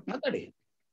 ಮಾತಾಡಿ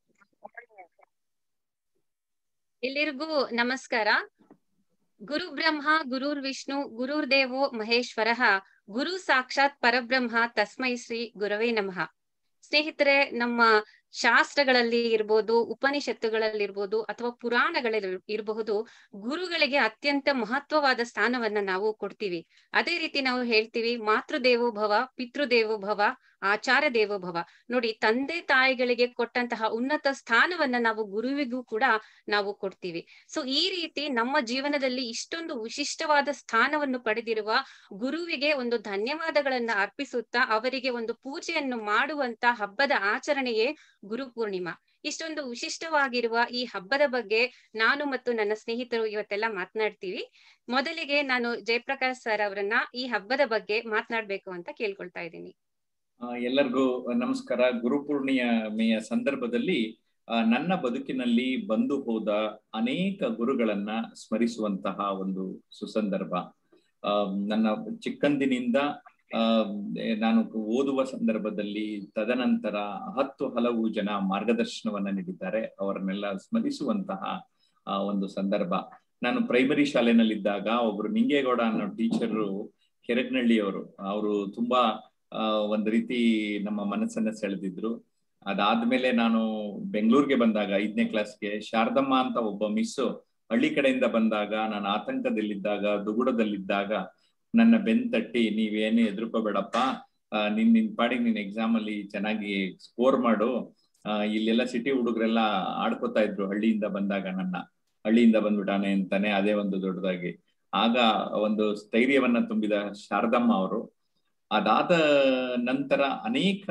ಎಲ್ಲರಿಗೂ ನಮಸ್ಕಾರ ಗುರು ಬ್ರಹ್ಮ ಗುರುರ್ ವಿಷ್ಣು ಗುರುರ್ ದೇವೋ ಮಹೇಶ್ವರಃ ಗುರು ಸಾಕ್ಷಾತ್ ಪರಬ್ರಹ್ಮ ತಸ್ಮೈ ಶ್ರೀ ಗುರವೇ ನಮಃ ಸ್ನೇಹಿತರೆ ನಮ್ಮ ಶಾಸ್ತ್ರಗಳಲ್ಲಿ ಇರ್ಬೋದು ಉಪನಿಷತ್ತುಗಳಲ್ಲಿ ಇರ್ಬೋದು ಅಥವಾ ಪುರಾಣಗಳಲ್ಲಿ ಇರಬಹುದು ಗುರುಗಳಿಗೆ ಅತ್ಯಂತ ಮಹತ್ವವಾದ ಸ್ಥಾನವನ್ನ ನಾವು ಕೊಡ್ತೀವಿ ಅದೇ ರೀತಿ ನಾವು ಹೇಳ್ತೀವಿ ಮಾತೃದೇವೋ ಭವ ಪಿತೃದೇವೋ ಭವ ಆಚಾರ ದೇವೋ ಭವ ನೋಡಿ ತಂದೆ ತಾಯಿಗಳಿಗೆ ಕೊಟ್ಟಂತಹ ಉನ್ನತ ಸ್ಥಾನವನ್ನ ನಾವು ಗುರುವಿಗೂ ಕೂಡ ನಾವು ಕೊಡ್ತೀವಿ ಸೊ ಈ ರೀತಿ ನಮ್ಮ ಜೀವನದಲ್ಲಿ ಇಷ್ಟೊಂದು ವಿಶಿಷ್ಟವಾದ ಸ್ಥಾನವನ್ನು ಪಡೆದಿರುವ ಗುರುವಿಗೆ ಒಂದು ಧನ್ಯವಾದಗಳನ್ನ ಅರ್ಪಿಸುತ್ತಾ ಅವರಿಗೆ ಒಂದು ಪೂಜೆಯನ್ನು ಮಾಡುವಂತ ಹಬ್ಬದ ಆಚರಣೆಯೇ ಗುರು ಪೂರ್ಣಿಮಾ ಇಷ್ಟೊಂದು ವಿಶಿಷ್ಟವಾಗಿರುವ ಈ ಹಬ್ಬದ ಬಗ್ಗೆ ನಾನು ಮತ್ತು ನನ್ನ ಸ್ನೇಹಿತರು ಇವತ್ತೆಲ್ಲ ಮಾತನಾಡ್ತೀವಿ ಮೊದಲಿಗೆ ನಾನು ಜಯಪ್ರಕಾಶ್ ಸರ್ ಅವರನ್ನ ಈ ಹಬ್ಬದ ಬಗ್ಗೆ ಮಾತನಾಡ್ಬೇಕು ಅಂತ ಕೇಳ್ಕೊಳ್ತಾ ಇದ್ದೀನಿ ಆ, ಎಲ್ಲರಿಗೂ ನಮಸ್ಕಾರ ಗುರುಪೂರ್ಣಿಮೆಯ ಸಂದರ್ಭದಲ್ಲಿ ಆ, ನನ್ನ ಬದುಕಿನಲ್ಲಿ ಬಂದು ಹೋದ ಅನೇಕ ಗುರುಗಳನ್ನ ಸ್ಮರಿಸುವಂತಹ ಒಂದು ಸುಸಂದರ್ಭ ಆ, ನನ್ನ ಚಿಕ್ಕಂದಿನಿಂದ ಆ, ನಾನು ಓದುವ ಸಂದರ್ಭದಲ್ಲಿ ತದನಂತರ ಹತ್ತು ಹಲವು ಜನ ಮಾರ್ಗದರ್ಶನವನ್ನ ನೀಡಿದ್ದಾರೆ ಅವರನ್ನೆಲ್ಲ ಸ್ಮರಿಸುವಂತಹ ಆ, ಒಂದು ಸಂದರ್ಭ ನಾನು ಪ್ರೈಮರಿ ಶಾಲೆನಲ್ಲಿದ್ದಾಗ ಒಬ್ರು ನಿಂಗೇಗೌಡ ಅನ್ನೋ ಟೀಚರು ಕೆರೆಗ್ನಳ್ಳಿಯವರು ಅವರು ತುಂಬಾ ಆ, ಒಂದು ರೀತಿ ನಮ್ಮ ಮನಸ್ಸನ್ನ ಸೆಳೆದಿದ್ರು ಅದಾದ್ಮೇಲೆ ನಾನು ಬೆಂಗಳೂರಿಗೆ ಬಂದಾಗ ಐದನೇ ಕ್ಲಾಸ್ಗೆ ಶಾರದಮ್ಮ ಅಂತ ಒಬ್ಬ ಮಿಸ್ಸು ಹಳ್ಳಿ ಕಡೆಯಿಂದ ಬಂದಾಗ ನಾನು ಆತಂಕದಲ್ಲಿದ್ದಾಗ ದುಗುಡದಲ್ಲಿದ್ದಾಗ ನನ್ನ ಬೆನ್ ತಟ್ಟಿ ನೀವೇನು ಎದುರ್ಕೋಬೇಡಪ್ಪ ಆ, ನಿನ್ ನಿನ್ ಪಾಡಿಗೆ ನಿನ್ ಎಕ್ಸಾಮ್ ಅಲ್ಲಿ ಚೆನ್ನಾಗಿ ಸ್ಕೋರ್ ಮಾಡು ಆ, ಇಲ್ಲೆಲ್ಲ ಸಿಟಿ ಹುಡುಗರೆಲ್ಲ ಆಡ್ಕೋತಾ ಇದ್ರು ಹಳ್ಳಿಯಿಂದ ಬಂದಾಗ ನನ್ನ ಹಳ್ಳಿಯಿಂದ ಬಂದ್ಬಿಟ್ಟಾನೆ ಅಂತಾನೆ ಅದೇ ಒಂದು ದೊಡ್ಡದಾಗಿ ಆಗ ಒಂದು ಸ್ಥೈರ್ಯವನ್ನ ತುಂಬಿದ ಶಾರದಮ್ಮ ಅವರು ಅದಾದ ನಂತರ ಅನೇಕ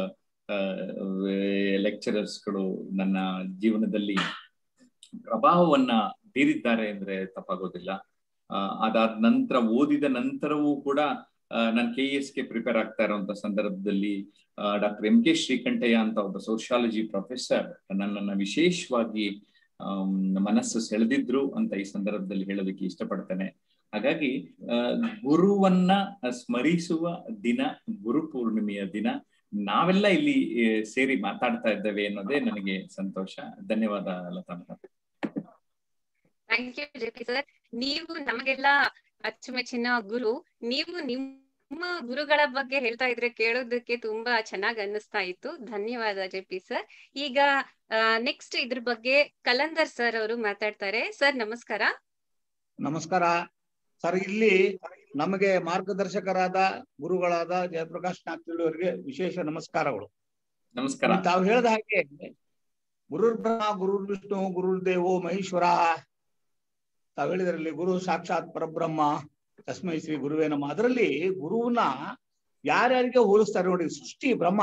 ಲೆಕ್ಚರರ್ಸ್ಗಳು ನನ್ನ ಜೀವನದಲ್ಲಿ ಪ್ರಭಾವವನ್ನ ಬೀರಿದ್ದಾರೆ ಅಂದ್ರೆ ತಪ್ಪಾಗೋದಿಲ್ಲ ಆ, ಅದಾದ ನಂತರ ಓದಿದ ನಂತರವೂ ಕೂಡ ನಾನು ಕೆ ಎಸ್ ಗೆ ಪ್ರಿಪೇರ್ ಆಗ್ತಾ ಇರುವಂತ ಸಂದರ್ಭದಲ್ಲಿ ಡಾಕ್ಟರ್ ಎಂ ಕೆ ಶ್ರೀಕಂಠಯ್ಯ ಅಂತ ಒಬ್ಬ ಸೋಶಿಯಾಲಜಿ ಪ್ರೊಫೆಸರ್ ನನ್ನನ್ನ ವಿಶೇಷವಾಗಿ ಆಮ್, ಮನಸ್ಸು ಸೆಳೆದಿದ್ರು ಅಂತ ಈ ಸಂದರ್ಭದಲ್ಲಿ ಹೇಳೋದಕ್ಕೆ ಇಷ್ಟಪಡ್ತೇನೆ ಹಾಗಾಗಿ ಆ, ಗುರುವನ್ನ ಸ್ಮರಿಸುವ ದಿನ ಗುರು ಪೂರ್ಣಿಮೆಯ ದಿನ ನಾವೆಲ್ಲ ಇಲ್ಲಿ ಆ, ಸೇರಿ ಮಾತಾಡ್ತಾ ಇದ್ದೇವೆ ಅನ್ನೋದೇ ನನಗೆ ಸಂತೋಷ ಧನ್ಯವಾದ Lata madam thank you J sir ನೀವು ನಮಗೆಲ್ಲ ಅಚ್ಚುಮೆಚ್ಚಿನ ಗುರು ನೀವು ನಿಮ್ಮ ಗುರುಗಳ ಬಗ್ಗೆ ಹೇಳ್ತಾ ಇದ್ರೆ ಕೇಳೋದಕ್ಕೆ ತುಂಬಾ ಚೆನ್ನಾಗಿ ಅನ್ನಿಸ್ತಾ ಇತ್ತು ಧನ್ಯವಾದ ಜೆ ಪಿ ಸರ್ ಈಗ ನೆಕ್ಸ್ಟ್ ಇದ್ರ ಬಗ್ಗೆ ಕಲಂದರ್ ಸರ್ ಅವರು ಮಾತಾಡ್ತಾರೆ ಸರ್ ನಮಸ್ಕಾರ ನಮಸ್ಕಾರ ಸರ್ ಇಲ್ಲಿ ನಮಗೆ ಮಾರ್ಗದರ್ಶಕರಾದ ಗುರುಗಳಾದ ಜಯಪ್ರಕಾಶ್ ನಾಗ್ತಿಳಿ ಅವರಿಗೆ ವಿಶೇಷ ನಮಸ್ಕಾರಗಳು ನಮಸ್ಕಾರ ಇಲ್ಲಿ ತಾವು ಹೇಳಿದ ಹಾಗೆ ಗುರುರ್ ಬ್ರಹ್ಮ ಗುರುರ್ ವಿಷ್ಣು ಗುರುರ್ ದೇವೋ ಮಹೇಶ್ವರ ತಾವು ಹೇಳಿದ್ರಲ್ಲಿ ಗುರು ಸಾಕ್ಷಾತ್ ಪರಬ್ರಹ್ಮ ತಸ್ಮೈ ಶ್ರೀ ಗುರುವೇ ನಮ ಅದರಲ್ಲಿ ಗುರುವನ್ನ ಯಾರ್ಯಾರಿಗೆ ಹೋಲಿಸ್ತಾರೆ ನೋಡಿ ಸೃಷ್ಟಿ ಬ್ರಹ್ಮ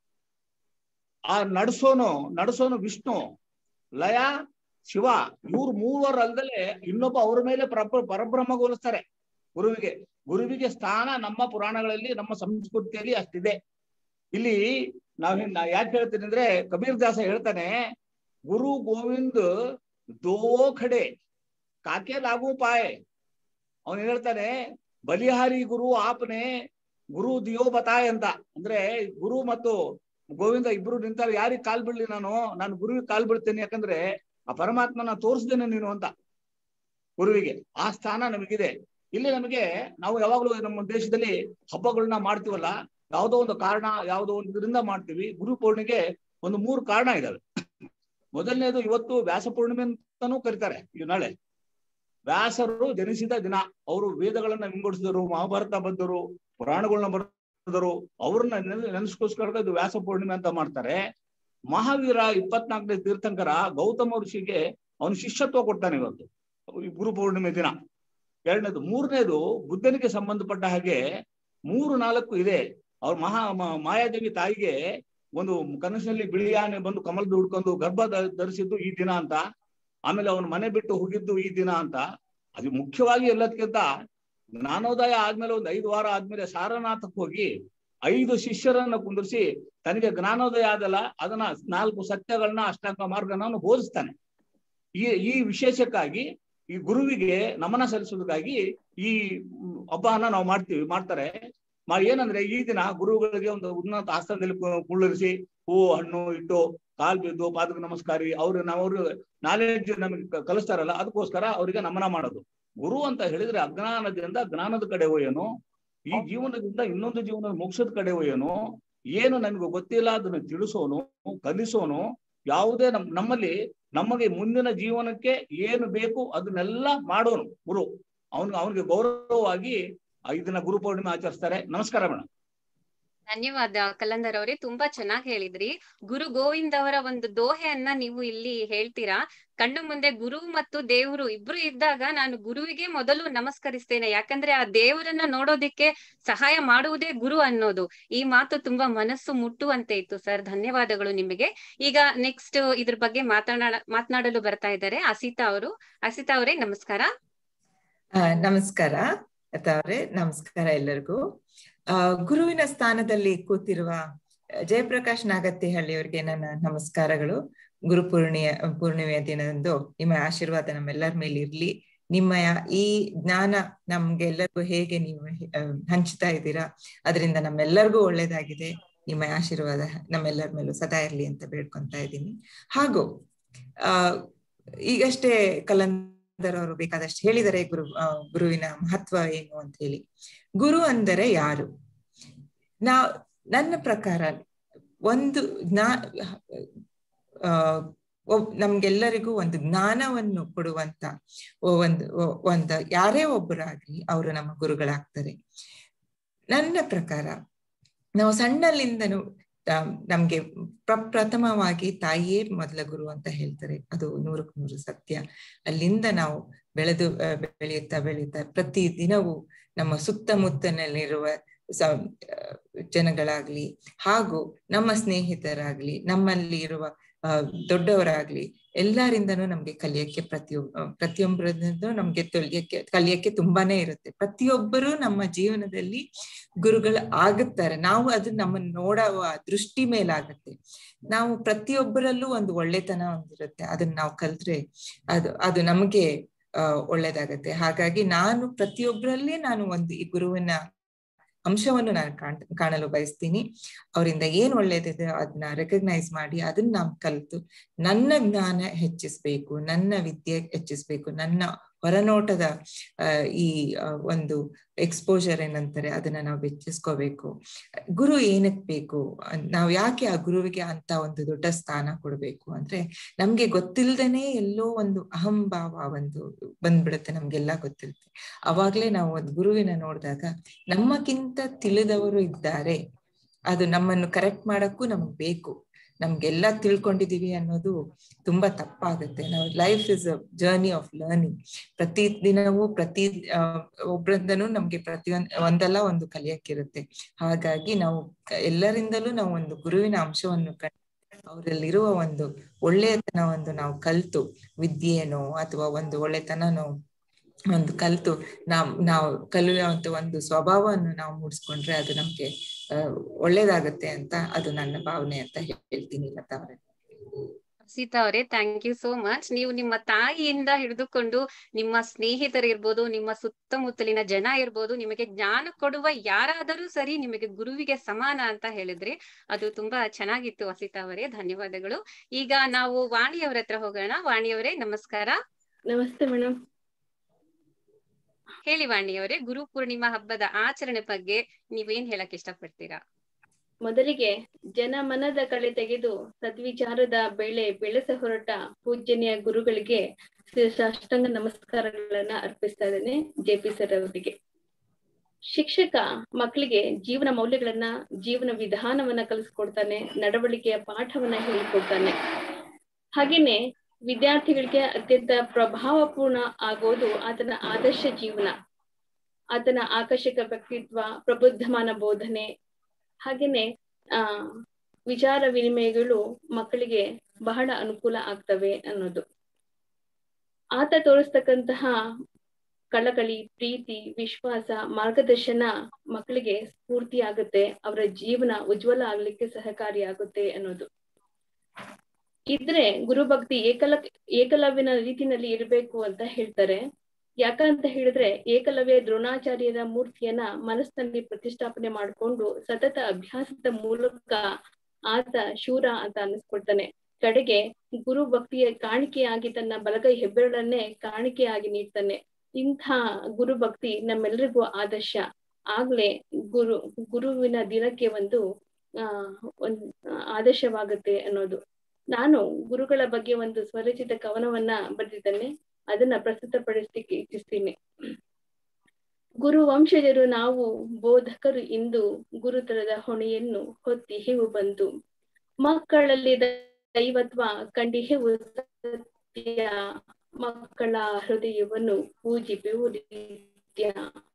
ಆ ನಡೆಸೋನು ನಡೆಸೋನು ವಿಷ್ಣು ಲಯ ಶಿವ ಇವ್ರು ಮೂವರು ಅಲ್ದಲೆ ಇನ್ನೊಬ್ಬ ಅವ್ರ ಮೇಲೆ ಪರಬ್ರ ಪರಬ್ರಹ್ಮ ಹೋಲಿಸ್ತಾರೆ ಗುರುವಿಗೆ ಗುರುವಿಗೆ ಸ್ಥಾನ ನಮ್ಮ ಪುರಾಣಗಳಲ್ಲಿ ನಮ್ಮ ಸಂಸ್ಕೃತಿಯಲ್ಲಿ ಅಷ್ಟಿದೆ ಇಲ್ಲಿ ನಾವ್ ನಾ ಯಾಕೆ ಹೇಳ್ತೀನಿ ಅಂದ್ರೆ ಕಬೀರ್ ದಾಸ ಹೇಳ್ತಾನೆ ಗುರು ಗೋವಿಂದ್ ದೋ ಖಡೆ ಕಾಕೆ ಲಾಗು ಪಾಯ್ ಅವನು ಹೇಳ್ತಾನೆ ಬಲಿಹಾರಿ ಗುರು ಆಪ್ನೆ ಗುರು ದಿಯೋ ಬತಾಯ್ ಅಂತ ಅಂದ್ರೆ ಗುರು ಮತ್ತು ಗೋವಿಂದ ಇಬ್ರು ನಿಂತಾರೆ ಯಾರಿಗ್ ಕಾಲ್ ಬಿಡ್ಲಿ ನಾನು ನಾನು ಗುರುವಿಗೆ ಕಾಲ್ ಬಿಡ್ತೇನೆ ಯಾಕಂದ್ರೆ ಆ ಪರಮಾತ್ಮನ ತೋರಿಸ್ದೇನೆ ನೀನು ಅಂತ ಗುರುವಿಗೆ ಆ ಸ್ಥಾನ ನಮಗಿದೆ ಇಲ್ಲಿ ನಮಗೆ ನಾವು ಯಾವಾಗಲೂ ನಮ್ಮ ದೇಶದಲ್ಲಿ ಹಬ್ಬಗಳನ್ನ ಮಾಡ್ತೀವಲ್ಲ ಯಾವುದೋ ಒಂದು ಕಾರಣ ಯಾವುದೋ ಒಂದು ಇದರಿಂದ ಮಾಡ್ತೀವಿ ಗುರು ಪೂರ್ಣಿಗೆ ಒಂದು ಮೂರು ಕಾರಣ ಇದಾವೆ ಮೊದಲನೇದು ಇವತ್ತು ವ್ಯಾಸ ಪೂರ್ಣಿಮೆ ಅಂತಾನೂ ಕರೀತಾರೆ ಈ ನಾಳೆ ವ್ಯಾಸರು ಜನಿಸಿದ ದಿನ ಅವರು ವೇದಗಳನ್ನ ವಿಂಗಡಿಸಿದರು ಮಹಾಭಾರತ ಬಂದರು ಪುರಾಣಗಳನ್ನ ಬರೆದರು ಅವ್ರನ್ನ ನೆನೆಸ್ಕೋಸ್ಕರ ಇದು ವ್ಯಾಸ ಪೂರ್ಣಿಮೆ ಅಂತ ಮಾಡ್ತಾರೆ ಮಹಾವೀರ ಇಪ್ಪತ್ನಾಲ್ಕನೇ ತೀರ್ಥಂಕರ ಗೌತಮ ಋಷಿಗೆ ಅವನು ಶಿಷ್ಯತ್ವ ಕೊಡ್ತಾನೆ ಇವತ್ತು ಈ ಗುರು ಪೂರ್ಣಿಮೆ ದಿನ ಎರಡನೇದು ಮೂರನೇದು ಬುದ್ಧನಿಗೆ ಸಂಬಂಧಪಟ್ಟ ಹಾಗೆ ಮೂರು ನಾಲ್ಕು ಇದೆ ಅವ್ರ ಮಹಾ ಮ- ಮಾಯಾದೇವಿ ತಾಯಿಗೆ ಒಂದು ಕನಸಿನಲ್ಲಿ ಬಿಳಿ ಆನೆ ಬಂದು ಕಮಲದ ಹುಡ್ಕೊಂಡು ಗರ್ಭ ಧ- ಧರಿಸಿದ್ದು ಈ ದಿನ ಅಂತ ಆಮೇಲೆ ಅವನ ಮನೆ ಬಿಟ್ಟು ಹೋಗಿದ್ದು ಈ ದಿನ ಅಂತ ಅದು ಮುಖ್ಯವಾಗಿ ಎಲ್ಲದಕ್ಕಿಂತ ಜ್ಞಾನೋದಯ ಆದ್ಮೇಲೆ ಒಂದು ಐದು ವಾರ ಆದ್ಮೇಲೆ ಸಾರನಾಥಕ್ಕೆ ಹೋಗಿ ಐದು ಶಿಷ್ಯರನ್ನ ಕುಂದಿರಿಸಿ ತನಗೆ ಜ್ಞಾನೋದಯ ಆದಲ್ಲ ಅದನ್ನ ನಾಲ್ಕು ಸತ್ಯಗಳನ್ನ ಅಷ್ಟಾಂಗ ಮಾರ್ಗನ ಅವನು ಬೋಧಿಸ್ತಾನೆ ಈ ಈ ವಿಶೇಷಕ್ಕಾಗಿ ಈ ಗುರುವಿಗೆ ನಮನ ಸಲ್ಲಿಸೋದಕ್ಕಾಗಿ ಈ ಹಬ್ಬನ ನಾವು ಮಾಡ್ತೀವಿ ಮಾಡ್ತಾರೆ ಮಾ ಏನಂದ್ರೆ ಈ ದಿನ ಗುರುಗಳಿಗೆ ಒಂದು ಉನ್ನತ ಆಸ್ಥಾನದಲ್ಲಿ ಕು- ಕುಳ್ಳಿರಿಸಿ ಹೂ ಹಣ್ಣು ಇಟ್ಟು ಕಾಲ್ ಬಿದ್ದು ಪಾದಕ ನಮಸ್ಕಾರಿ ಅವ್ರು ಅವ್ರು ನಾಲೆಡ್ಜ್ ನಮಗೆ ಕ- ಕಲಿಸ್ತಾರಲ್ಲ ಅದಕ್ಕೋಸ್ಕರ ಅವರಿಗೆ ನಮನ ಮಾಡೋದು ಗುರು ಅಂತ ಹೇಳಿದ್ರೆ ಅಜ್ಞಾನದಿಂದ ಜ್ಞಾನದ ಕಡೆ ಒಯ್ಯನು ಈ ಜೀವನದಿಂದ ಇನ್ನೊಂದು ಜೀವನ ಮುಗಿಸದ ಕಡೆ ಒಯ್ಯನು ಏನು ನಮಗೆ ಗೊತ್ತಿಲ್ಲ ಅದನ್ನ ತಿಳಿಸೋನು ಕಲಿಸೋನು ಯಾವುದೇ ನಮ್ ನಮ್ಮಲ್ಲಿ ನಮಗೆ ಮುಂದಿನ ಜೀವನಕ್ಕೆ ಏನು ಬೇಕು ಅದನ್ನೆಲ್ಲ ಮಾಡೋನು ಗುರು ಅವನು ಅವನಿಗೆ ಗೌರವವಾಗಿ ಆ ಇದನ್ನ ಗುರು ಪೌರ್ಣಿಮೆ ಆಚರಿಸ್ತಾರೆ ನಮಸ್ಕಾರ ಮೇಡಮ್ ಧನ್ಯವಾದ ಕಲಂದರ್ ಅವರೇ ತುಂಬಾ ಚೆನ್ನಾಗಿ ಹೇಳಿದ್ರಿ ಗುರು ಗೋವಿಂದ್ ಅವರ ಒಂದು ದೋಹೆಯನ್ನ ನೀವು ಇಲ್ಲಿ ಹೇಳ್ತೀರಾ ಕಣ್ಣು ಮುಂದೆ ಗುರು ಮತ್ತು ದೇವರು ಇಬ್ರು ಇದ್ದಾಗ ನಾನು ಗುರುವಿಗೆ ಮೊದಲು ನಮಸ್ಕರಿಸ್ತೇನೆ ಯಾಕಂದ್ರೆ ಆ ದೇವರನ್ನ ನೋಡೋದಿಕ್ಕೆ ಸಹಾಯ ಮಾಡುವುದೇ ಗುರು ಅನ್ನೋದು ಈ ಮಾತು ತುಂಬಾ ಮನಸ್ಸು ಮುಟ್ಟುವಂತೆ ಇತ್ತು ಸರ್ ಧನ್ಯವಾದಗಳು ನಿಮಗೆ ಈಗ ನೆಕ್ಸ್ಟ್ ಇದ್ರ ಬಗ್ಗೆ ಮಾತನಾಡ ಮಾತನಾಡಲು ಬರ್ತಾ ಇದ್ದಾರೆ ಅಸಿತಾ ಅವರು ಅಸಿತಾ ಅವರೇ ನಮಸ್ಕಾರ ಆ, ನಮಸ್ಕಾರ ಲತಾ ಅವ್ರೆ ನಮಸ್ಕಾರ ಎಲ್ಲರಿಗೂ ಆ ಗುರುವಿನ ಸ್ಥಾನದಲ್ಲಿ ಕೂತಿರುವ ಜಯಪ್ರಕಾಶ್ ನಾಗತಿಹಳ್ಳಿ ಅವರಿಗೆ ನನ್ನ ನಮಸ್ಕಾರಗಳು ಗುರು ಪೂರ್ಣಿಯ ಪೂರ್ಣಿಮೆಯ ದಿನದಂದು ನಿಮ್ಮ ಆಶೀರ್ವಾದ ನಮ್ಮೆಲ್ಲರ ಮೇಲೆ ಇರ್ಲಿ ನಿಮ್ಮ ಈ ಜ್ಞಾನ ನಮ್ಗೆಲ್ಲರಿಗೂ ಹೇಗೆ ನೀವು ಆ, ಹಂಚ್ತಾ ಇದ್ದೀರಾ ಅದರಿಂದ ನಮ್ಮೆಲ್ಲರಿಗೂ ಒಳ್ಳೇದಾಗಿದೆ ನಿಮ್ಮ ಆಶೀರ್ವಾದ ನಮ್ಮೆಲ್ಲರ ಮೇಲೂ ಸದಾ ಇರ್ಲಿ ಅಂತ ಬೇಡ್ಕೊಂತಾ ಇದ್ದೀನಿ ಹಾಗೂ ಆ ಈಗಷ್ಟೇ ಕಲಂದರ್ ಅವರು ಬೇಕಾದಷ್ಟು ಹೇಳಿದರೆ ಗುರು ಆ, ಗುರುವಿನ ಮಹತ್ವ ಏನು ಅಂತ ಹೇಳಿ ಗುರು ಅಂದರೆ ಯಾರು ನಾ ನನ್ನ ಪ್ರಕಾರ ಒಂದು ಜ್ಞಾ ಆ ಒಬ್ ನಮ್ಗೆಲ್ಲರಿಗೂ ಒಂದು ಜ್ಞಾನವನ್ನು ಕೊಡುವಂತ ಒ- ಒಂದು ಒ- ಒಂದು ಯಾರೇ ಒಬ್ಬರಾಗ್ಲಿ ಅವರು ನಮ್ಮ ಗುರುಗಳಾಗ್ತಾರೆ ನನ್ನ ಪ್ರಕಾರ ನಾವು ಸಣ್ಣಲ್ಲಿಂದನೂ ತ- ನಮ್ಗೆ ಪ್ರ- ಪ್ರಥಮವಾಗಿ ತಾಯಿಯೇ ಮೊದಲ ಗುರು ಅಂತ ಹೇಳ್ತಾರೆ ಅದು ನೂರಕ್ಕೆ ನೂರು ಸತ್ಯ ಅಲ್ಲಿಂದ ನಾವು ಬೆಳೆದು ಆ, ಬೆಳೆಯುತ್ತಾ ಬೆಳೆಯುತ್ತಾ ಪ್ರತಿ ದಿನವೂ ನಮ್ಮ ಸುತ್ತಮುತ್ತಲಿರುವ ಸ ಆ, ಜನಗಳಾಗ್ಲಿ ಹಾಗೂ ನಮ್ಮ ಸ್ನೇಹಿತರಾಗ್ಲಿ ನಮ್ಮಲ್ಲಿ ಇರುವ ಆ, ದೊಡ್ಡವರಾಗ್ಲಿ ಎಲ್ಲರಿಂದನೂ ನಮ್ಗೆ ಕಲಿಯಕ್ಕೆ ಪ್ರತಿಯೊಬ್ಬ ಪ್ರತಿಯೊಬ್ಬರದ್ದು ನಮ್ಗೆ ತೊಲಿಯಕ್ಕೆ ಕಲಿಯಕ್ಕೆ ತುಂಬಾನೇ ಇರುತ್ತೆ ಪ್ರತಿಯೊಬ್ಬರು ನಮ್ಮ ಜೀವನದಲ್ಲಿ ಗುರುಗಳು ಆಗುತ್ತಾರೆ ನಾವು ಅದು ನಮ್ಮನ್ನ ನೋಡುವ ದೃಷ್ಟಿ ಮೇಲಾಗುತ್ತೆ ನಾವು ಪ್ರತಿಯೊಬ್ಬರಲ್ಲೂ ಒಂದು ಒಳ್ಳೆತನ ಒಂದಿರುತ್ತೆ ಅದನ್ನ ನಾವು ಕಲ್ತ್ರೆ ಅದು ಅದು ನಮಗೆ ಆ ಒಳ್ಳೇದಾಗತ್ತೆ ಹಾಗಾಗಿ ನಾನು ಪ್ರತಿಯೊಬ್ಬರಲ್ಲೇ ನಾನು ಒಂದು ಈ ಗುರುವಿನ ಅಂಶವನ್ನು ನಾನು ಕಾಣ್ ಕಾಣಲು ಬಯಸ್ತೀನಿ ಅವರಿಂದ ಏನ್ ಒಳ್ಳೇದಿದೆ ಅದನ್ನ ರೆಕಗ್ನೈಸ್ ಮಾಡಿ ಅದನ್ನ ನಾವು ಕಲಿತು ನನ್ನ ಜ್ಞಾನ ಹೆಚ್ಚಿಸ್ಬೇಕು ನನ್ನ ವಿದ್ಯೆ ಹೆಚ್ಚಿಸ್ಬೇಕು ನನ್ನ ಹೊರನೋಟದ ಆ, ಈ ಆ, ಒಂದು ಎಕ್ಸ್ಪೋಜರ್ ಏನಂತಾರೆ ಅದನ್ನ ನಾವು ಹೆಚ್ಚಿಸ್ಕೋಬೇಕು ಗುರು ಏನಕ್ ಬೇಕು ಅನ್- ನಾವ್ ಯಾಕೆ ಆ ಗುರುವಿಗೆ ಅಂತ ಒಂದು ದೊಡ್ಡ ಸ್ಥಾನ ಕೊಡ್ಬೇಕು ಅಂದ್ರೆ ನಮ್ಗೆ ಗೊತ್ತಿಲ್ದೇನೆ ಎಲ್ಲೋ ಒಂದು ಅಹಂಭಾವ ಒಂದು ಬಂದ್ಬಿಡುತ್ತೆ ನಮ್ಗೆಲ್ಲ ಗೊತ್ತಿರುತ್ತೆ ಅವಾಗ್ಲೇ ನಾವು ಒಂದು ಗುರುವಿನ ನೋಡಿದಾಗ ನಮ್ಮಕ್ಕಿಂತ ತಿಳಿದವರು ಇದ್ದಾರೆ ಅದು ನಮ್ಮನ್ನು ಕರೆಕ್ಟ್ ಮಾಡಕ್ಕೂ ನಮ್ಗೆ ಬೇಕು ನಮ್ಗೆಲ್ಲ ತಿಳ್ಕೊಂಡಿದೀವಿ ಅನ್ನೋದು ತುಂಬಾ ತಪ್ಪಾಗುತ್ತೆ ನಾವು life is a journey of learning ಪ್ರತಿ ದಿನವೂ ಪ್ರತಿ ಆ, ಒಬ್ರಿಂದನೂ ನಮ್ಗೆ ಪ್ರತಿಯೊಂದ್ ಒಂದಲ್ಲ ಒಂದು ಕಲಿಯಕ್ಕಿರುತ್ತೆ ಹಾಗಾಗಿ ನಾವು ಕ- ಎಲ್ಲರಿಂದಲೂ ನಾವು ಒಂದು ಗುರುವಿನ ಅಂಶವನ್ನು ಕಂಡು ಅವರಲ್ಲಿರುವ ಒಂದು ಒಳ್ಳೆಯತನವನ್ನು ನಾವು ಕಲ್ತು ವಿದ್ಯೆನೋ ಅಥವಾ ಒಂದು ಒಳ್ಳೆತನನೋ ಒಂದು ಕಲ್ತು ನಾವ್ ನಾವು ಕಲಿಯುವಂತ ಒಂದು ಸ್ವಭಾವವನ್ನು ನಾವು ಮೂಡಿಸ್ಕೊಂಡ್ರೆ ಅದು ನಮ್ಗೆ ಆ, ಒಳ್ಳೇದಾಗತ್ತೆ ಅಂತ ಅದು ನನ್ನ ಭಾವನೆ ಅಂತ ಹೇಳ್ತೀನಿ ಲತಾ ಅವರೇ ಸೀತಾ ಅವರೇ ಥ್ಯಾಂಕ್ ಯು ಸೋ ಮಚ್ ನೀವು ನಿಮ್ಮ ತಾಯಿಯಿಂದ ಹಿಡಿದುಕೊಂಡು ನಿಮ್ಮ ಸ್ನೇಹಿತರಿರ್ಬೋದು ನಿಮ್ಮ ಸುತ್ತಮುತ್ತಲಿನ ಜನ ಇರ್ಬೋದು ನಿಮಗೆ ಜ್ಞಾನ ಕೊಡುವ ಯಾರಾದರೂ ಸರಿ ನಿಮಗೆ ಗುರುವಿಗೆ ಸಮಾನ ಅಂತ ಹೇಳಿದ್ರಿ ಅದು ತುಂಬಾ ಚೆನ್ನಾಗಿತ್ತು ಅಸಿತಾ ಅವರೇ ಧನ್ಯವಾದಗಳು ಈಗ ನಾವು ವಾಣಿಯವರ ಹತ್ರ ಹೋಗೋಣ ವಾಣಿಯವರೇ ನಮಸ್ಕಾರ ನಮಸ್ತೆ ಮೇಡಮ್ ಹೇಳಿ ವಾಣಿಯವರೇ ಗುರು ಪೂರ್ಣಿಮಾ ಹಬ್ಬದ ಆಚರಣೆ ಬಗ್ಗೆ ನೀವೇನ್ ಹೇಳಕ್ ಇಷ್ಟಪಡ್ತೀರಾ ಮೊದಲಿಗೆ ಜನ ಮನದ ಕಳೆ ತೆಗೆದು ಸದ್ವಿಚಾರದ ಬೆಳೆ ಬೆಳೆಸ ಹೊರಟ ಪೂಜ್ಯನೀಯ ಗುರುಗಳಿಗೆ ಸಾಷ್ಟಾಂಗ ನಮಸ್ಕಾರಗಳನ್ನ ಅರ್ಪಿಸ್ತಾ ಇದ್ದೇನೆ ಜೆ ಪಿ ಸರ್ ಅವರಿಗೆ ಶಿಕ್ಷಕ ಮಕ್ಕಳಿಗೆ ಜೀವನ ಮೌಲ್ಯಗಳನ್ನ ಜೀವನ ವಿಧಾನವನ್ನ ಕಲಿಸ್ಕೊಡ್ತಾನೆ ನಡವಳಿಕೆಯ ಪಾಠವನ್ನ ಹೇಳಿಕೊಡ್ತಾನೆ ಹಾಗೇನೆ ವಿದ್ಯಾರ್ಥಿಗಳಿಗೆ ಅತ್ಯಂತ ಪ್ರಭಾವಪೂರ್ಣ ಆಗೋದು ಆತನ ಆದರ್ಶ ಜೀವನ ಆತನ ಆಕರ್ಷಕ ವ್ಯಕ್ತಿತ್ವ ಪ್ರಬುದ್ಧಮಾನ ಬೋಧನೆ ಹಾಗೇನೆ ಆ ವಿಚಾರ ವಿನಿಮಯಗಳು ಮಕ್ಕಳಿಗೆ ಬಹಳ ಅನುಕೂಲ ಆಗ್ತವೆ ಅನ್ನೋದು ಆತ ತೋರಿಸ್ತಕ್ಕಂತಹ ಕಳಕಳಿ ಪ್ರೀತಿ ವಿಶ್ವಾಸ ಮಾರ್ಗದರ್ಶನ ಮಕ್ಕಳಿಗೆ ಸ್ಫೂರ್ತಿ ಆಗುತ್ತೆ ಅವರ ಜೀವನ ಉಜ್ವಲ ಆಗ್ಲಿಕ್ಕೆ ಸಹಕಾರಿಯಾಗುತ್ತೆ ಅನ್ನೋದು ಇದ್ರೆ ಗುರುಭಕ್ತಿ ಏಕಲ ಏಕಲವ್ಯನ ರೀತಿನಲ್ಲಿ ಇರಬೇಕು ಅಂತ ಹೇಳ್ತಾರೆ ಯಾಕಂತ ಹೇಳಿದ್ರೆ ಏಕಲವ್ಯ ದ್ರೋಣಾಚಾರ್ಯರ ಮೂರ್ತಿಯನ್ನ ಮನಸ್ಸಿನಲ್ಲಿ ಪ್ರತಿಷ್ಠಾಪನೆ ಮಾಡಿಕೊಂಡು ಸತತ ಅಭ್ಯಾಸದ ಮೂಲಕ ಆತ ಶೂರ ಅಂತ ಅನ್ನಿಸ್ಕೊಳ್ತಾನೆ ಕಡೆಗೆ ಗುರು ಭಕ್ತಿಯ ಕಾಣಿಕೆಯಾಗಿ ತನ್ನ ಬಲಗೈ ಹೆಬ್ಬೆರಳನ್ನೇ ಕಾಣಿಕೆಯಾಗಿ ನೀಡ್ತಾನೆ ಇಂಥ ಗುರು ಭಕ್ತಿ ನಮ್ಮೆಲ್ಲರಿಗೂ ಆದರ್ಶ ಆಗ್ಲೇ ಗುರು ಗುರುವಿನ ದಿನಕ್ಕೆ ಒಂದು ಆ ಒಂದ್ ಆದರ್ಶವಾಗುತ್ತೆ ಅನ್ನೋದು ನಾನು ಗುರುಗಳ ಬಗ್ಗೆ ಒಂದು ಸ್ವರಚಿತ ಕವನವನ್ನ ಬರೆದಿದ್ದೇನೆ ಅದನ್ನ ಪ್ರಸ್ತುತಪಡಿಸಲಿಕ್ಕೆ ಇಚ್ಛಿಸ್ತೀನಿ ಗುರು ವಂಶಜರು ನಾವು ಬೋಧಕರು ಇಂದು ಗುರುತರದ ಹೊಣೆಯನ್ನು ಹೊತ್ತಿಹೆವು ಬಂದು ಮಕ್ಕಳಲ್ಲಿ ದೈವತ್ವ ಕಂಡಿಹೆವು ಸತ್ಯ ಮಕ್ಕಳ ಹೃದಯವನ್ನು ಪೂಜಿಪೆವು ನಿತ್ಯ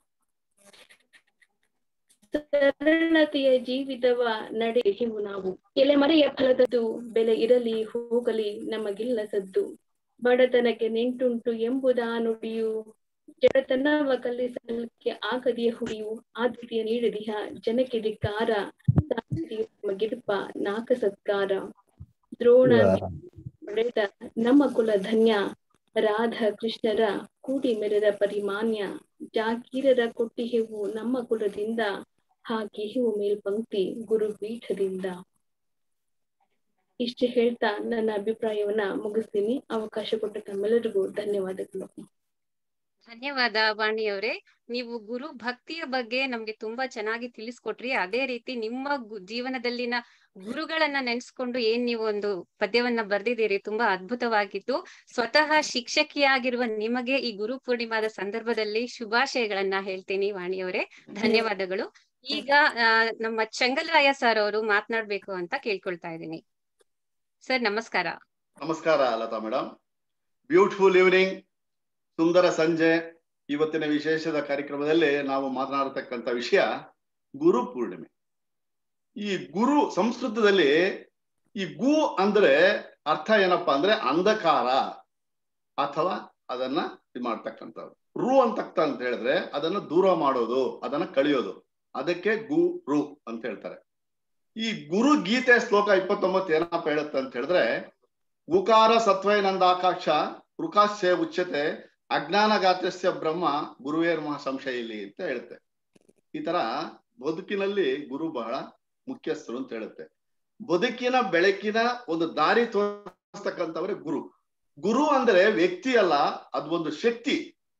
ಸರಳತೆಯ ಜೀವಿತವ ನಡೆಯುವು ನಾವು ಎಲೆಮರೆಯ ಫಲದದ್ದು ಬೆಲೆ ಇರಲಿ ಹೋಗಲಿ ನಮಗಿಲ್ಲ ಸದ್ದು ಬಡತನಕ್ಕೆ ನಿಂಟುಂಟು ಎಂಬುದ ನುಡಿಯು ಜಡತನವ ಕಲಿಸಲಿಕ್ಕೆ ಆಗದಿಯ ಹುಡಿಯು ಆದ್ಯತೆಯ ನೀಡದಿಹ ಜನಕ್ಕೆ ಧಿಕ್ಕಾರ ಗಿರ್ಪ ನಾಕ ಸತ್ಕಾರ ದ್ರೋಣ ಪಡೆದ ನಮ್ಮ ಕುಲ ಧನ್ಯ ರಾಧ ಕೃಷ್ಣರ ಕೂಡಿ ಮೆರೆದ ಪರಿಮಾನ್ಯ ಜಾಗೀರರ ಕೊಟ್ಟಿಹೆವು ನಮ್ಮ ಕುಲದಿಂದ ಹಾಕಿಹೆವು ಮೇಲ್ಪಂಕ್ತಿ ಗುರುಪೀಠದಿಂದ ಇಷ್ಟು ಹೇಳ್ತಾ ನನ್ನ ಅಭಿಪ್ರಾಯವನ್ನ ಮುಗಿಸ್ತೀನಿ ಅವಕಾಶ ಕೊಟ್ಟ ತಮ್ಮೆಲ್ಲರಿಗೂ ಧನ್ಯವಾದಗಳು ಧನ್ಯವಾದ ವಾಣಿಯವರೇ ನೀವು ಗುರು ಭಕ್ತಿಯ ಬಗ್ಗೆ ನಮ್ಗೆ ತುಂಬಾ ಚೆನ್ನಾಗಿ ತಿಳಿಸ್ಕೊಟ್ರಿ ಅದೇ ರೀತಿ ನಿಮ್ಮ ಗು- ಜೀವನದಲ್ಲಿನ ಗುರುಗಳನ್ನ ನೆನ್ಸ್ಕೊಂಡು ಏನ್ ನೀವು ಒಂದು ಪದ್ಯವನ್ನ ಬರ್ದಿದ್ದೀರಿ ತುಂಬಾ ಅದ್ಭುತವಾಗಿತ್ತು ಸ್ವತಃ ಶಿಕ್ಷಕಿಯಾಗಿರುವ ನಿಮಗೆ ಈ ಗುರು ಪೂರ್ಣಿಮಾದ ಸಂದರ್ಭದಲ್ಲಿ ಶುಭಾಶಯಗಳನ್ನ ಹೇಳ್ತೀನಿ ವಾಣಿಯವರೇ ಧನ್ಯವಾದಗಳು ಈಗ ಆ, ನಮ್ಮ ಚಂಗಲಾಯ ಸರ್ ಅವರು ಮಾತನಾಡ್ಬೇಕು ಅಂತ ಕೇಳ್ಕೊಳ್ತಾ ಇದ್ದೀನಿ ಸರ್ ನಮಸ್ಕಾರ ನಮಸ್ಕಾರ ಲತಾ ಮೇಡಮ್ ಬ್ಯೂಟಿಫುಲ್ ಈವ್ನಿಂಗ್ ಸುಂದರ ಸಂಜೆ ಇವತ್ತಿನ ವಿಶೇಷದ ಕಾರ್ಯಕ್ರಮದಲ್ಲಿ ನಾವು ಮಾತನಾಡತಕ್ಕಂತ ವಿಷಯ ಗುರು ಪೂರ್ಣಿಮೆ ಈ ಗುರು ಸಂಸ್ಕೃತದಲ್ಲಿ ಈ ಗು ಅಂದ್ರೆ ಅರ್ಥ ಏನಪ್ಪಾ ಅಂದ್ರೆ ಅಂಧಕಾರ ಅಥವಾ ಅದನ್ನ ಇದು ಮಾಡ್ತಕ್ಕಂಥದ್ದು ರು ಅಂತಕ್ತ ಅಂತ ಹೇಳಿದ್ರೆ ಅದನ್ನ ದೂರ ಮಾಡೋದು ಅದನ್ನ ಕಳಿಯೋದು ಅದಕ್ಕೆ ಗು ರು ಅಂತ ಹೇಳ್ತಾರೆ ಈ ಗುರು ಗೀತೆ ಶ್ಲೋಕ ಇಪ್ಪತ್ತೊಂಬತ್ತು ಏನಪ್ಪ ಹೇಳುತ್ತೆ ಅಂತ ಹೇಳಿದ್ರೆ ಉಕಾರ ಸತ್ವೈನಂದಾಕಾಕ್ಷ ಋಕಾಶ್ಯ ಉಚ್ಯತೆ ಅಜ್ಞಾನಗಾತ್ರಸ್ಯ ಬ್ರಹ್ಮ ಗುರುವೇರ್ ಮಹಾ ಸಂಶಯ ಇಲ್ಲಿ ಅಂತ ಹೇಳುತ್ತೆ ಈ ತರ ಬದುಕಿನಲ್ಲಿ ಗುರು ಬಹಳ ಮುಖ್ಯಸ್ಥರು ಅಂತ ಹೇಳುತ್ತೆ ಬದುಕಿನ ಬೆಳಕಿನ ಒಂದು ದಾರಿ ತೋರಿಸ್ತಕ್ಕಂಥವ್ರೆ ಗುರು ಗುರು ಅಂದ್ರೆ ವ್ಯಕ್ತಿ ಅಲ್ಲ ಅದು ಒಂದು ಶಕ್ತಿ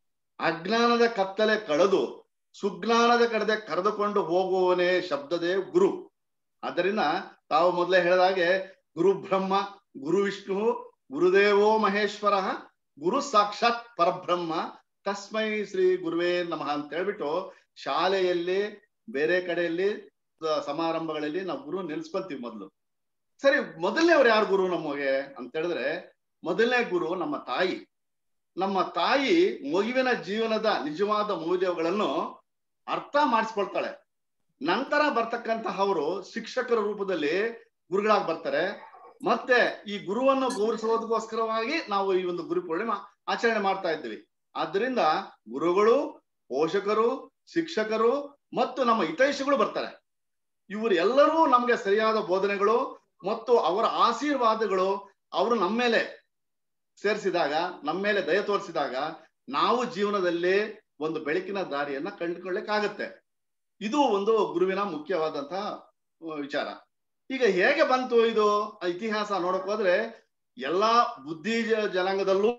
ಅಜ್ಞಾನದ ಕತ್ತಲೆ ಕಳೆದು ಸುಜ್ಞಾನದ ಕಡೆದೆ ಕರೆದುಕೊಂಡು ಹೋಗುವವನೇ ಶಬ್ದದೇ ಗುರು ಅದರಿಂದ ತಾವು ಮೊದಲೇ ಹೇಳಿದಾಗೆ ಗುರು ಬ್ರಹ್ಮ ಗುರು ವಿಷ್ಣು ಗುರುದೇವೋ ಮಹೇಶ್ವರ ಗುರು ಸಾಕ್ಷಾತ್ ಪರಬ್ರಹ್ಮ ತಸ್ಮೈ ಶ್ರೀ ಗುರುವೇ ನಮಃ ಅಂತ ಹೇಳ್ಬಿಟ್ಟು ಶಾಲೆಯಲ್ಲಿ ಬೇರೆ ಕಡೆಯಲ್ಲಿ ಸ- ಸಮಾರಂಭಗಳಲ್ಲಿ ನಾವು ಗುರು ನೆನ್ಸ್ಕೊಂತೀವಿ ಮೊದಲು ಸರಿ ಮೊದಲನೇ ಅವ್ರು ಯಾರು ಗುರು ನಮಗೆ ಅಂತ ಹೇಳಿದ್ರೆ ಮೊದಲನೇ ಗುರು ನಮ್ಮ ತಾಯಿ ನಮ್ಮ ತಾಯಿ ಮಗುವಿನ ಜೀವನದ ನಿಜವಾದ ಮೌಲ್ಯಗಳನ್ನು ಅರ್ಥ ಮಾಡಿಸ್ಕೊಳ್ತಾಳೆ ನಂತರ ಬರ್ತಕ್ಕಂತಹವರು ಶಿಕ್ಷಕರ ರೂಪದಲ್ಲಿ ಗುರುಗಳಾಗಿ ಬರ್ತಾರೆ ಮತ್ತೆ ಈ ಗುರುವನ್ನು ಗೌರವಿಸುವುದಕ್ಕೋಸ್ಕರವಾಗಿ ನಾವು ಈ ಒಂದು ಗುರು ಪೂರ್ಣಿಮಾ ಆಚರಣೆ ಮಾಡ್ತಾ ಇದ್ದೀವಿ ಆದ್ರಿಂದ ಗುರುಗಳು ಪೋಷಕರು ಶಿಕ್ಷಕರು ಮತ್ತು ನಮ್ಮ ಹಿತೈಷಿಗಳು ಬರ್ತಾರೆ ಇವರು ಎಲ್ಲರೂ ನಮ್ಗೆ ಸರಿಯಾದ ಬೋಧನೆಗಳು ಮತ್ತು ಅವರ ಆಶೀರ್ವಾದಗಳು ಅವರು ನಮ್ಮ ಮೇಲೆ ಸೇರಿಸಿದಾಗ ನಮ್ಮ ಮೇಲೆ ದಯ ತೋರಿಸಿದಾಗ ನಾವು ಜೀವನದಲ್ಲಿ ಒಂದು ಬೆಳಕಿನ ದಾರಿಯನ್ನ ಕಂಡುಕೊಳ್ಳಿಕ್ಕಾಗತ್ತೆ ಇದು ಒಂದು ಗುರುವಿನ ಮುಖ್ಯವಾದಂತಹ ಅಹ್, ವಿಚಾರ ಈಗ ಹೇಗೆ ಬಂತು ಇದು ಇತಿಹಾಸ ನೋಡಕ್ ಹೋದ್ರೆ ಎಲ್ಲಾ ಬುದ್ಧಿ ಜ- ಜನಾಂಗದಲ್ಲೂ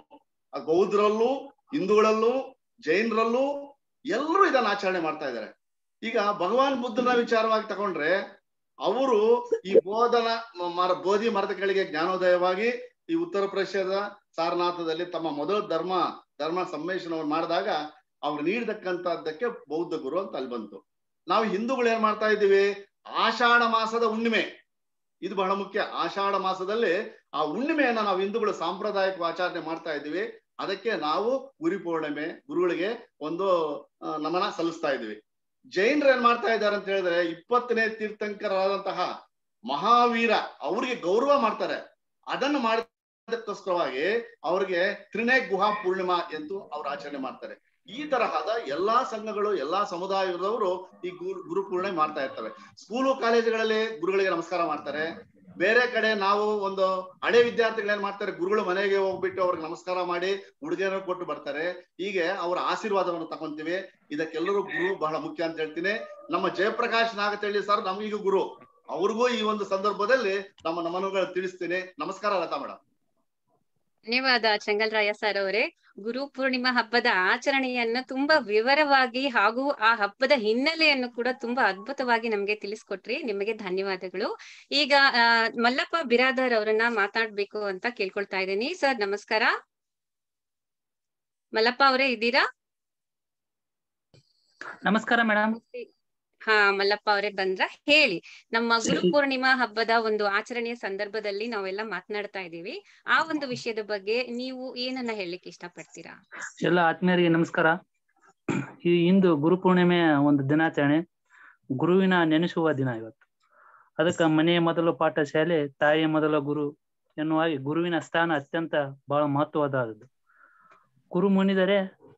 ಆ ಬೌದ್ಧರಲ್ಲೂ ಹಿಂದೂಗಳಲ್ಲೂ ಜೈನರಲ್ಲೂ ಎಲ್ಲರೂ ಇದನ್ನ ಆಚರಣೆ ಮಾಡ್ತಾ ಇದ್ದಾರೆ ಈಗ ಭಗವಾನ್ ಬುದ್ಧನ ವಿಚಾರವಾಗಿ ತಗೊಂಡ್ರೆ ಅವರು ಈ ಬೋಧನ ಮ- ಮರ ಬೋಧಿ ಮರದ ಕೆಳಗೆ ಜ್ಞಾನೋದಯವಾಗಿ ಈ ಉತ್ತರ ಪ್ರದೇಶದ ಸಾರನಾಥದಲ್ಲಿ ತಮ್ಮ ಮೊದಲ ಧರ್ಮ ಧರ್ಮ ಸಮ್ಮೇಳನವನ್ನು ಮಾಡಿದಾಗ ಅವ್ರು ನೀಡತಕ್ಕಂತದ್ದಕ್ಕೆ ಬೌದ್ಧ ಗುರು ಅಂತ ಅಲ್ಲಿ ಬಂತು ನಾವು ಹಿಂದೂಗಳು ಏನ್ ಮಾಡ್ತಾ ಇದ್ದೀವಿ ಆಷಾಢ ಮಾಸದ ಹುಣ್ಣಿಮೆ ಇದು ಬಹಳ ಮುಖ್ಯ ಆಷಾಢ ಮಾಸದಲ್ಲಿ ಆ ಹುಣ್ಣಿಮೆಯನ್ನ ನಾವು ಹಿಂದೂಗಳು ಸಾಂಪ್ರದಾಯಿಕ ಆಚರಣೆ ಮಾಡ್ತಾ ಇದ್ದೀವಿ ಅದಕ್ಕೆ ನಾವು ಗುರಿ ಪೂರ್ಣಿಮೆ ಗುರುಗಳಿಗೆ ಒಂದು ಆ, ನಮನ ಸಲ್ಲಿಸ್ತಾ ಇದ್ದೀವಿ ಜೈನರು ಏನ್ ಮಾಡ್ತಾ ಇದ್ದಾರೆ ಅಂತ ಹೇಳಿದ್ರೆ ಇಪ್ಪತ್ತನೇ ತೀರ್ಥಂಕರಾದಂತಹ ಮಹಾವೀರ ಅವ್ರಿಗೆ ಗೌರವ ಮಾಡ್ತಾರೆ ಅದನ್ನು ಮಾಡಿದಕ್ಕೋಸ್ಕರವಾಗಿ ಅವ್ರಿಗೆ ತ್ರಿನೇ ಗುಹಾ ಪೂರ್ಣಿಮಾ ಎಂದು ಅವ್ರು ಆಚರಣೆ ಮಾಡ್ತಾರೆ ಈ ತರಹದ ಎಲ್ಲಾ ಸಂಘಗಳು ಎಲ್ಲಾ ಸಮುದಾಯದವರು ಈ ಗುರು ಗುರು ಪೂರ್ಣಿಮೆ ಮಾಡ್ತಾ ಇರ್ತವೆ ಸ್ಕೂಲು ಕಾಲೇಜುಗಳಲ್ಲಿ ಗುರುಗಳಿಗೆ ನಮಸ್ಕಾರ ಮಾಡ್ತಾರೆ ಬೇರೆ ಕಡೆ ನಾವು ಒಂದು ಹಳೆ ವಿದ್ಯಾರ್ಥಿಗಳು ಏನ್ ಮಾಡ್ತಾರೆ ಗುರುಗಳು ಮನೆಗೆ ಹೋಗ್ಬಿಟ್ಟು ಅವ್ರಿಗೆ ನಮಸ್ಕಾರ ಮಾಡಿ ಉಡುಗೆಯನ್ನು ಕೊಟ್ಟು ಬರ್ತಾರೆ ಹೀಗೆ ಅವರ ಆಶೀರ್ವಾದವನ್ನು ತಗೊಂತೀವಿ ಇದಕ್ಕೆಲ್ಲರೂ ಗುರು ಬಹಳ ಮುಖ್ಯ ಅಂತ ಹೇಳ್ತೀನಿ ನಮ್ಮ ಜಯಪ್ರಕಾಶ್ ನಾಗತಳ್ಳಿ ಸರ್ ನಮಗೀಗ ಗುರು ಅವ್ರಿಗೂ ಈ ಒಂದು ಸಂದರ್ಭದಲ್ಲಿ ನಮ್ಮ ನಮನಗಳು ತಿಳಿಸ್ತೇನೆ ನಮಸ್ಕಾರ ಲತಾ ಮೇಡಮ್ ಧನ್ಯವಾದ ಚೆಂಗಲ್ರಾಯ ಸರ್ ಅವರೇ ಗುರು ಪೂರ್ಣಿಮಾ ಹಬ್ಬದ ಆಚರಣೆಯನ್ನ ತುಂಬಾ ವಿವರವಾಗಿ ಹಾಗೂ ಆ ಹಬ್ಬದ ಹಿನ್ನೆಲೆಯನ್ನು ಕೂಡ ತುಂಬಾ ಅದ್ಭುತವಾಗಿ ನಮ್ಗೆ ತಿಳಿಸ್ಕೊಟ್ರಿ ನಿಮಗೆ ಧನ್ಯವಾದಗಳು ಈಗ ಆ, ಮಲ್ಲಪ್ಪ ಬಿರಾದರ್ ಅವರನ್ನ ಮಾತಾಡ್ಬೇಕು ಅಂತ ಕೇಳ್ಕೊಳ್ತಾ ಇದ್ದೀನಿ ಸರ್ ನಮಸ್ಕಾರ ಮಲ್ಲಪ್ಪ ಅವರೇ ಇದ್ದೀರಾ ನಮಸ್ಕಾರ ಮೇಡಮ್ ಹಾ ಮಲ್ಲಪ್ಪ ಅವರೇ ಬಂದ್ರ ಹೇಳಿ ನಮ್ಮ ಗುರು ಪೂರ್ಣಿಮಾ ಹಬ್ಬದ ಒಂದು ಆಚರಣೆಯ ಸಂದರ್ಭದಲ್ಲಿ ನಾವೆಲ್ಲ ಮಾತನಾಡ್ತಾ ಇದೀವಿ ಆ ಒಂದು ವಿಷಯದ ಬಗ್ಗೆ ನೀವು ಏನನ್ನ ಹೇಳಲಿಕ್ಕೆ ಇಷ್ಟಪಡ್ತೀರಾ ಎಲ್ಲ ಆತ್ಮೀಯರಿಗೆ ನಮಸ್ಕಾರ ಈ ಇಂದು ಗುರು ಪೂರ್ಣಿಮೆಯ ಒಂದು ದಿನಾಚರಣೆ ಗುರುವಿನ ನೆನೆಸುವ ದಿನ ಇವತ್ತು ಅದಕ್ಕೆ ಮನೆಯ ಮೊದಲ ಪಾಠ ಶಾಲೆ ತಾಯಿಯ ಮೊದಲ ಗುರು ಎನ್ನುವ ಹಾಗೆ ಗುರುವಿನ ಸ್ಥಾನ ಅತ್ಯಂತ ಬಹಳ ಮಹತ್ವವಾದದ್ದು ಗುರು ಮುನಿದರೆ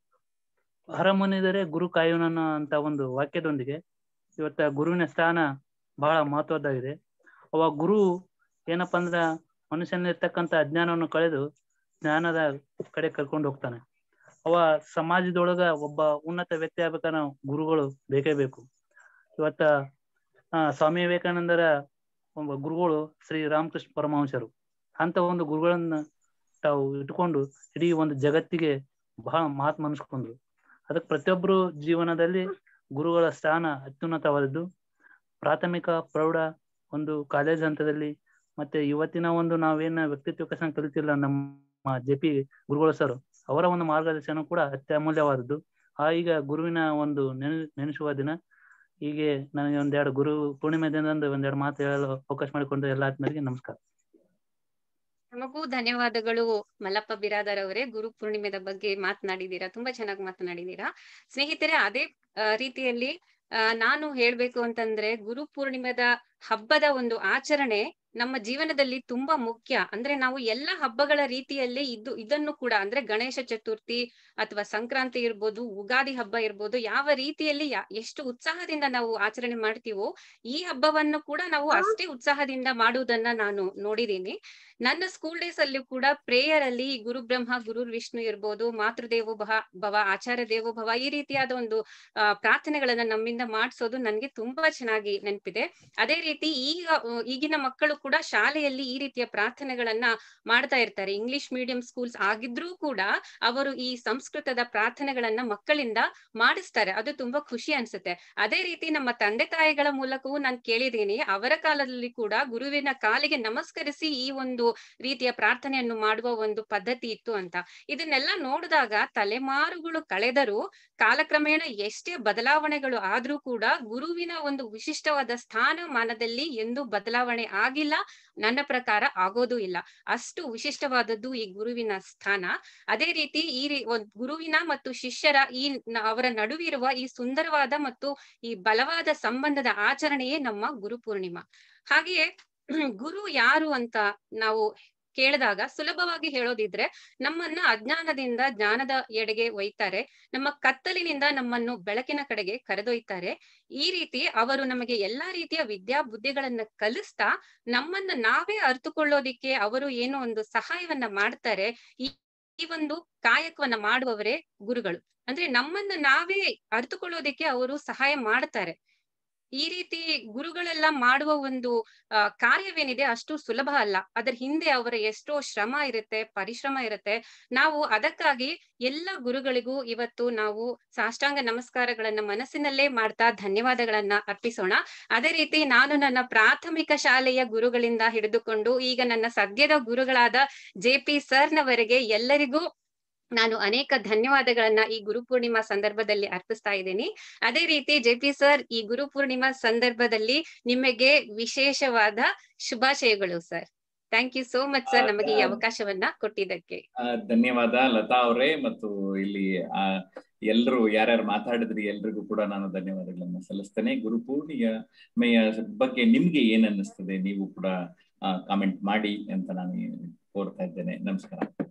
ಹರ ಮುನಿದರೆ ಗುರು ಕಾಯುವನನ್ನ ಅಂತ ಒಂದು ವಾಕ್ಯದೊಂದಿಗೆ ಇವತ್ತ ಗುರುವಿನ ಸ್ಥಾನ ಬಹಳ ಮಹತ್ವದ್ದಾಗಿದೆ ಅವ ಗುರು ಏನಪ್ಪಾ ಅಂದ್ರ ಮನುಷ್ಯನಿರ್ತಕ್ಕಂಥ ಅಜ್ಞಾನವನ್ನು ಕಳೆದು ಜ್ಞಾನದ ಕಡೆ ಕರ್ಕೊಂಡು ಹೋಗ್ತಾನೆ ಅವ ಸಮಾಜದೊಳಗ ಒಬ್ಬ ಉನ್ನತ ವ್ಯಕ್ತಿ ಆಗ್ಬೇಕಾದ್ರೆ ಗುರುಗಳು ಬೇಕೇ ಬೇಕು ಇವತ್ತ ಆ ಸ್ವಾಮಿ ವಿವೇಕಾನಂದರ ಒಬ್ಬ ಗುರುಗಳು ಶ್ರೀ ರಾಮಕೃಷ್ಣ ಪರಮಹಂಸರು ಅಂತ ಒಂದು ಗುರುಗಳನ್ನ ತಾವು ಇಟ್ಕೊಂಡು ಇಡೀ ಒಂದು ಜಗತ್ತಿಗೆ ಬಹಳ ಮಹಾತ್ಮ ಅನ್ಸ್ಕೊಂಡ್ರು ಅದಕ್ಕೆ ಪ್ರತಿಯೊಬ್ಬರು ಜೀವನದಲ್ಲಿ ಗುರುಗಳ ಸ್ಥಾನ ಅತ್ಯುನ್ನತವಾದದ್ದು ಪ್ರಾಥಮಿಕ ಪ್ರೌಢ ಒಂದು ಕಾಲೇಜ್ ಹಂತದಲ್ಲಿ ಮತ್ತೆ ಇವತ್ತಿನ ಒಂದು ನಾವೇನ ವ್ಯಕ್ತಿತ್ವ ವಿಕಸನ ಕಲಿತಿಲ್ಲ ನಮ್ಮ ಜೆ ಪಿ ಗುರುಗಳು ಸರ್ ಅವರ ಒಂದು ಮಾರ್ಗದರ್ಶನ ಕೂಡ ಅತ್ಯಮೂಲ್ಯವಾದದ್ದು ಆ ಈಗ ಗುರುವಿನ ಒಂದು ನೆನೆ ನೆನೆಸುವ ದಿನ ಹೀಗೆ ನನಗೆ ಒಂದೆರಡು ಗುರು ಪೂರ್ಣಿಮೆ ದಿನದಂದು ಒಂದೆರಡು ಮಾತು ಹೇಳಲು ಅವಕಾಶ ಮಾಡಿಕೊಂಡು ಎಲ್ಲ ಆತ್ಮರಿಗೆ ನಮಸ್ಕಾರ ನಮಗೂ ಧನ್ಯವಾದಗಳು ಮಲ್ಲಪ್ಪ ಬಿರಾದರ್ ಅವರೇ ಗುರು ಪೂರ್ಣಿಮೆದ ಬಗ್ಗೆ ಮಾತನಾಡಿದೀರಾ ತುಂಬಾ ಚೆನ್ನಾಗಿ ಮಾತನಾಡಿದೀರಾ ಸ್ನೇಹಿತರೆ ಅದೇ ಆ, ರೀತಿಯಲ್ಲಿ ಆ, ನಾನು ಹೇಳ್ಬೇಕು ಅಂತಂದ್ರೆ ಗುರು ಪೂರ್ಣಿಮೆದ ಹಬ್ಬದ ಒಂದು ಆಚರಣೆ ನಮ್ಮ ಜೀವನದಲ್ಲಿ ತುಂಬಾ ಮುಖ್ಯ ಅಂದ್ರೆ ನಾವು ಎಲ್ಲ ಹಬ್ಬಗಳ ರೀತಿಯಲ್ಲೇ ಇದ್ದು ಇದನ್ನು ಕೂಡ ಅಂದ್ರೆ ಗಣೇಶ ಚತುರ್ಥಿ ಅಥವಾ ಸಂಕ್ರಾಂತಿ ಇರ್ಬೋದು ಉಗಾದಿ ಹಬ್ಬ ಇರ್ಬೋದು ಯಾವ ರೀತಿಯಲ್ಲಿ ಯಾ- ಎಷ್ಟು ಉತ್ಸಾಹದಿಂದ ನಾವು ಆಚರಣೆ ಮಾಡ್ತೀವೋ ಈ ಹಬ್ಬವನ್ನು ಕೂಡ ನಾವು ಅಷ್ಟೇ ಉತ್ಸಾಹದಿಂದ ಮಾಡುವುದನ್ನ ನಾನು ನೋಡಿದೀನಿ ನನ್ನ ಸ್ಕೂಲ್ ಡೇಸ್ ಅಲ್ಲಿ ಕೂಡ ಪ್ರೇಯರ್ ಅಲ್ಲಿ ಗುರು ಬ್ರಹ್ಮ ಗುರು ವಿಷ್ಣು ಇರ್ಬೋದು ಮಾತೃದೇವೋ ಭವ ಭವ ಆಚಾರ್ಯ ದೇವೋ ಭವ ಈ ರೀತಿಯಾದ ಒಂದು ಆ, ಪ್ರಾರ್ಥನೆಗಳನ್ನ ನಮ್ಮಿಂದ ಮಾಡಿಸೋದು ನನ್ಗೆ ತುಂಬಾ ಚೆನ್ನಾಗಿ ನೆನಪಿದೆ ಅದೇ ರೀತಿ ಈಗ ಆ, ಈಗಿನ ಮಕ್ಕಳು ಕೂಡ ಶಾಲೆಯಲ್ಲಿ ಈ ರೀತಿಯ ಪ್ರಾರ್ಥನೆಗಳನ್ನ ಮಾಡ್ತಾ ಇರ್ತಾರೆ ಇಂಗ್ಲಿಷ್ ಮೀಡಿಯಂ ಸ್ಕೂಲ್ಸ್ ಆಗಿದ್ರೂ ಕೂಡ ಅವರು ಈ ಸಂಸ್ಕೃತದ ಪ್ರಾರ್ಥನೆಗಳನ್ನ ಮಕ್ಕಳಿಂದ ಮಾಡಿಸ್ತಾರೆ ಅದು ತುಂಬಾ ಖುಷಿ ಅನ್ಸುತ್ತೆ ಅದೇ ರೀತಿ ನಮ್ಮ ತಂದೆ ತಾಯಿಗಳ ಮೂಲಕವೂ ನಾನು ಕೇಳಿದ್ದೀನಿ ಅವರ ಕಾಲದಲ್ಲಿ ಕೂಡ ಗುರುವಿನ ಕಾಲಿಗೆ ನಮಸ್ಕರಿಸಿ ಈ ಒಂದು ರೀತಿಯ ಪ್ರಾರ್ಥನೆಯನ್ನು ಮಾಡುವ ಒಂದು ಪದ್ಧತಿ ಇತ್ತು ಅಂತ ಇದನ್ನೆಲ್ಲ ನೋಡಿದಾಗ ತಲೆಮಾರುಗಳು ಕಳೆದರೂ ಕಾಲಕ್ರಮೇಣ ಎಷ್ಟೇ ಬದಲಾವಣೆಗಳು ಆದ್ರೂ ಕೂಡ ಗುರುವಿನ ಒಂದು ವಿಶಿಷ್ಟವಾದ ಸ್ಥಾನಮಾನದಲ್ಲಿ ಎಂದು ಬದಲಾವಣೆ ಆಗಿಲ್ಲ ನನ್ನ ಪ್ರಕಾರ ಆಗೋದು ಇಲ್ಲ ಅಷ್ಟು ವಿಶಿಷ್ಟವಾದದ್ದು ಈ ಗುರುವಿನ ಸ್ಥಾನ ಅದೇ ರೀತಿ ಈ ರೀ- ಒಂದ್ ಗುರುವಿನ ಮತ್ತು ಶಿಷ್ಯರ ಈ ನ- ಅವರ ನಡುವಿರುವ ಈ ಸುಂದರವಾದ ಮತ್ತು ಈ ಬಲವಾದ ಸಂಬಂಧದ ಆಚರಣೆಯೇ ನಮ್ಮ ಗುರು ಪೂರ್ಣಿಮಾ ಹಾಗೆಯೇ ಗುರು ಯಾರು ಅಂತ ನಾವು ಕೇಳಿದಾಗ ಸುಲಭವಾಗಿ ಹೇಳೋದಿದ್ರೆ ನಮ್ಮನ್ನ ಅಜ್ಞಾನದಿಂದ ಜ್ಞಾನದ ಎಡೆಗೆ ಒಯ್ತಾರೆ ನಮ್ಮ ಕತ್ತಲಿನಿಂದ ನಮ್ಮನ್ನು ಬೆಳಕಿನ ಕಡೆಗೆ ಕರೆದೊಯ್ತಾರೆ ಈ ರೀತಿ ಅವರು ನಮಗೆ ಎಲ್ಲಾ ರೀತಿಯ ವಿದ್ಯಾ ಬುದ್ಧಿಗಳನ್ನ ಕಲಿಸ್ತಾ ನಮ್ಮನ್ನ ನಾವೇ ಅರ್ಥಕೊಳ್ಳೋದಿಕ್ಕೆ ಅವರು ಏನೋ ಒಂದು ಸಹಾಯವನ್ನ ಮಾಡ್ತಾರೆ ಈ ಈ ಒಂದು ಕಾಯಕವನ್ನ ಮಾಡುವವರೇ ಗುರುಗಳು ಅಂದ್ರೆ ನಮ್ಮನ್ನ ನಾವೇ ಅರ್ಥಕೊಳ್ಳೋದಿಕ್ಕೆ ಅವರು ಸಹಾಯ ಮಾಡ್ತಾರೆ ಈ ರೀತಿ ಗುರುಗಳೆಲ್ಲ ಮಾಡುವ ಒಂದು ಆ, ಕಾರ್ಯವೇನಿದೆ ಅಷ್ಟು ಸುಲಭ ಅಲ್ಲ ಅದರ ಹಿಂದೆ ಅವರ ಎಷ್ಟೋ ಶ್ರಮ ಇರುತ್ತೆ ಪರಿಶ್ರಮ ಇರುತ್ತೆ ನಾವು ಅದಕ್ಕಾಗಿ ಎಲ್ಲ ಗುರುಗಳಿಗೂ ಇವತ್ತು ನಾವು ಸಾಷ್ಟಾಂಗ ನಮಸ್ಕಾರಗಳನ್ನ ಮನಸ್ಸಿನಲ್ಲೇ ಮಾಡ್ತಾ ಧನ್ಯವಾದಗಳನ್ನ ಅರ್ಪಿಸೋಣ ಅದೇ ರೀತಿ ನಾನು ನನ್ನ ಪ್ರಾಥಮಿಕ ಶಾಲೆಯ ಗುರುಗಳಿಂದ ಹಿಡಿದುಕೊಂಡು ಈಗ ನನ್ನ ಸದ್ಯದ ಗುರುಗಳಾದ ಜೆ ಪಿ ಸರ್ನವರೆಗೆ ಎಲ್ಲರಿಗೂ ನಾನು ಅನೇಕ ಧನ್ಯವಾದಗಳನ್ನ ಈ ಗುರು ಪೂರ್ಣಿಮಾ ಸಂದರ್ಭದಲ್ಲಿ ಅರ್ಪಿಸ್ತಾ ಇದ್ದೀನಿ ಅದೇ ರೀತಿ ಜೆ ಪಿ ಸರ್ ಈ ಗುರು ಪೂರ್ಣಿಮಾ ಸಂದರ್ಭದಲ್ಲಿ ನಿಮಗೆ ವಿಶೇಷವಾದ ಶುಭಾಶಯಗಳು sir thank you so much sir ನಮಗೆ ಈ ಅವಕಾಶವನ್ನ ಕೊಟ್ಟಿದ್ದಕ್ಕೆ ಆ, ಧನ್ಯವಾದ ಲತಾ ಅವರೇ ಮತ್ತು ಇಲ್ಲಿ ಆ ಎಲ್ರು ಯಾರ್ಯಾರು ಮಾತಾಡಿದ್ರಿ ಎಲ್ರಿಗೂ ಕೂಡ ನಾನು ಧನ್ಯವಾದಗಳನ್ನ ಸಲ್ಲಿಸ್ತೇನೆ ಗುರು ಪೂರ್ಣಿಮೆಯ ಬಗ್ಗೆ ನಿಮ್ಗೆ ಏನ್ ಅನ್ನಿಸ್ತದೆ ನೀವು ಕೂಡ ಕಾಮೆಂಟ್ ಮಾಡಿ ಅಂತ ನಾನು ಕೋರ್ತಾ ಇದ್ದೇನೆ ನಮಸ್ಕಾರ